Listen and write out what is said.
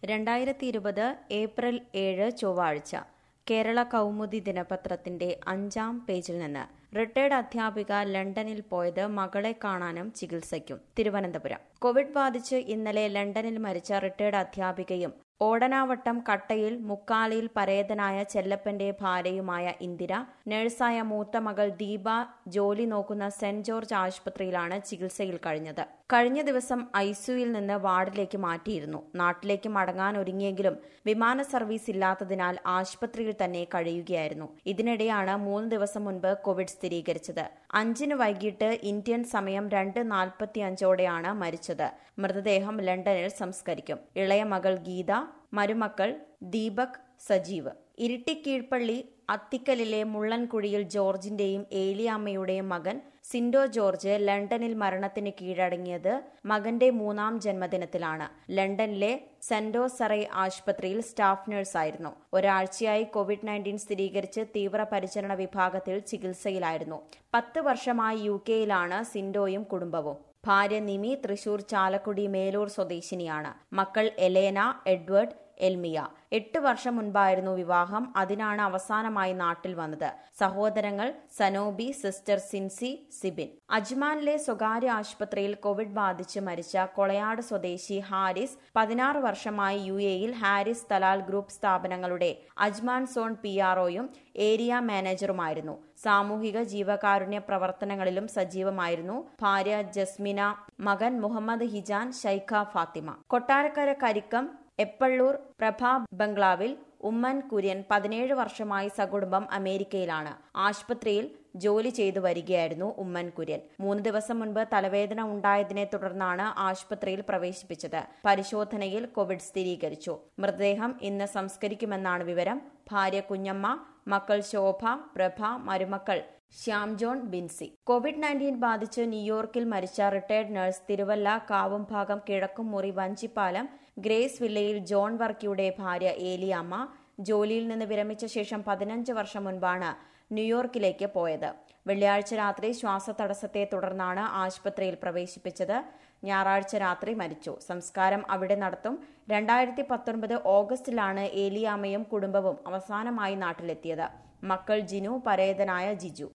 രണ്ടായിരത്തി ഇരുപത് ഏപ്രിൽ ഏഴ് ചൊവ്വാഴ്ച കേരള കൗമുദി ദിനപത്രത്തിന്റെ അഞ്ചാം പേജിൽ നിന്ന് റിട്ടയർഡ് അധ്യാപിക ലണ്ടനിൽ പോയത് മകളെ കാണാനും ചികിത്സയ്ക്കും തിരുവനന്തപുരം കോവിഡ് ബാധിച്ച് ഇന്നലെ ലണ്ടനിൽ മരിച്ച റിട്ടയർഡ് അധ്യാപികയും ഓടനാവട്ടം കട്ടയിൽ മുക്കാലിയിൽ പരേതനായ ചെല്ലപ്പന്റെ ഭാര്യയുമായ ഇന്ദിര നഴ്സായ മൂത്ത മകൾ ദീപ ജോലി നോക്കുന്ന സെന്റ് ജോർജ് ആശുപത്രിയിലാണ് ചികിത്സയിൽ കഴിഞ്ഞത് കഴിഞ്ഞ ദിവസം ഐസിയുയിൽ നിന്ന് വാർഡിലേക്ക് മാറ്റിയിരുന്നു നാട്ടിലേക്ക് മടങ്ങാൻ ഒരുങ്ങിയെങ്കിലും വിമാന സർവീസ് ഇല്ലാത്തതിനാൽ ആശുപത്രിയിൽ തന്നെ കഴിയുകയായിരുന്നു ഇതിനിടെയാണ് മൂന്ന് ദിവസം മുൻപ് കോവിഡ് സ്ഥിരീകരിച്ചത് അഞ്ചിന് വൈകിട്ട് ഇന്ത്യൻ സമയം രണ്ട് നാൽപ്പത്തിയഞ്ചോടെയാണ് മരിച്ചത് മൃതദേഹം ലണ്ടനിൽ സംസ്കരിക്കും ഇളയ മകൾ ഗീത മരുമക്കൾ ദീപക് സജീവ് ഇരിട്ടിക്കീഴ്പള്ളി അത്തിക്കലിലെ മുള്ളൻകുഴിയിൽ ജോർജിന്റെയും ഏലിയാമ്മയുടെയും മകൻ സിൻഡോ ജോർജ് ലണ്ടനിൽ മരണത്തിന് കീഴടങ്ങിയത് മകന്റെ മൂന്നാം ജന്മദിനത്തിലാണ് ലണ്ടനിലെ സെന്റോ സറൈ ആശുപത്രിയിൽ സ്റ്റാഫ് നഴ്സായിരുന്നു ഒരാഴ്ചയായി കോവിഡ് നയൻറ്റീൻ സ്ഥിരീകരിച്ച് തീവ്രപരിചരണ വിഭാഗത്തിൽ ചികിത്സയിലായിരുന്നു പത്ത് വർഷമായി യു കെയിലാണ് സിൻഡോയും കുടുംബവും ഭാര്യ നിമി തൃശൂർ ചാലക്കുടി മേലൂർ സ്വദേശിനിയാണ് മക്കൾ എലേന എഡ്വേർഡ് എൽമിയ എട്ട് വർഷം മുൻപായിരുന്നു വിവാഹം അതിനാണ് അവസാനമായി നാട്ടിൽ വന്നത് സഹോദരങ്ങൾ സനോബി സിസ്റ്റർ സിൻസി സിബിൻ അജ്മാനിലെ സ്വകാര്യ ആശുപത്രിയിൽ കോവിഡ് ബാധിച്ച് മരിച്ച കൊളയാട് സ്വദേശി ഹാരിസ് പതിനാറ് വർഷമായി യു എയിൽ ഹാരിസ് തലാൽ ഗ്രൂപ്പ് സ്ഥാപനങ്ങളുടെ അജ്മാൻ സോൺ പി ആർഒയും ഏരിയ മാനേജറുമായിരുന്നു സാമൂഹിക ജീവകാരുണ്യ പ്രവർത്തനങ്ങളിലും സജീവമായിരുന്നു ഭാര്യ ജസ്മിന മകൻ മുഹമ്മദ് ഹിജാൻ ഷൈഖ ഫാത്തിമ കൊട്ടാരക്കര കരിക്കം എപ്പള്ളൂർ പ്രഭ ബംഗ്ലാവിൽ ഉമ്മൻ കുര്യൻ പതിനേഴ് വർഷമായി സകുടുംബം അമേരിക്കയിലാണ് ആശുപത്രിയിൽ ജോലി ചെയ്തു വരികയായിരുന്നു ഉമ്മൻ കുര്യൻ മൂന്ന് ദിവസം മുൻപ് തലവേദന ഉണ്ടായതിനെ തുടർന്നാണ് ആശുപത്രിയിൽ പ്രവേശിപ്പിച്ചത് പരിശോധനയിൽ കോവിഡ് സ്ഥിരീകരിച്ചു മൃതദേഹം ഇന്ന് സംസ്കരിക്കുമെന്നാണ് വിവരം ഭാര്യ കുഞ്ഞമ്മ മക്കൾ ശോഭ പ്രഭ മരുമക്കൾ Shyam John Binsy Covid nineteen ബാധിച്ച് ന്യൂയോർക്കിൽ മരിച്ച retired nurse Thiruvalla Kavumbhagam Kizhakkumuri Vanchippalam Grace വില്ലയിൽ ജോൺ വർക്കിയുടെ ഭാര്യ ഏലിയാമ്മ ജോലിയിൽ നിന്ന് വിരമിച്ച ശേഷം പതിനഞ്ച് വർഷം മുൻപാണ് ന്യൂയോർക്കിലേക്ക് പോയത് വെള്ളിയാഴ്ച രാത്രി ശ്വാസതടസ്സത്തെ തുടർന്നാണ് ആശുപത്രിയിൽ പ്രവേശിപ്പിച്ചത് ഞായറാഴ്ച രാത്രി മരിച്ചു സംസ്കാരം അവിടെ നടത്തും രണ്ടായിരത്തി പത്തൊൻപത് ഓഗസ്റ്റിലാണ് ഏലിയാമ്മയും കുടുംബവും അവസാനമായി നാട്ടിലെത്തിയത് മക്കൾ ജിനു പരേതനായ ജിജു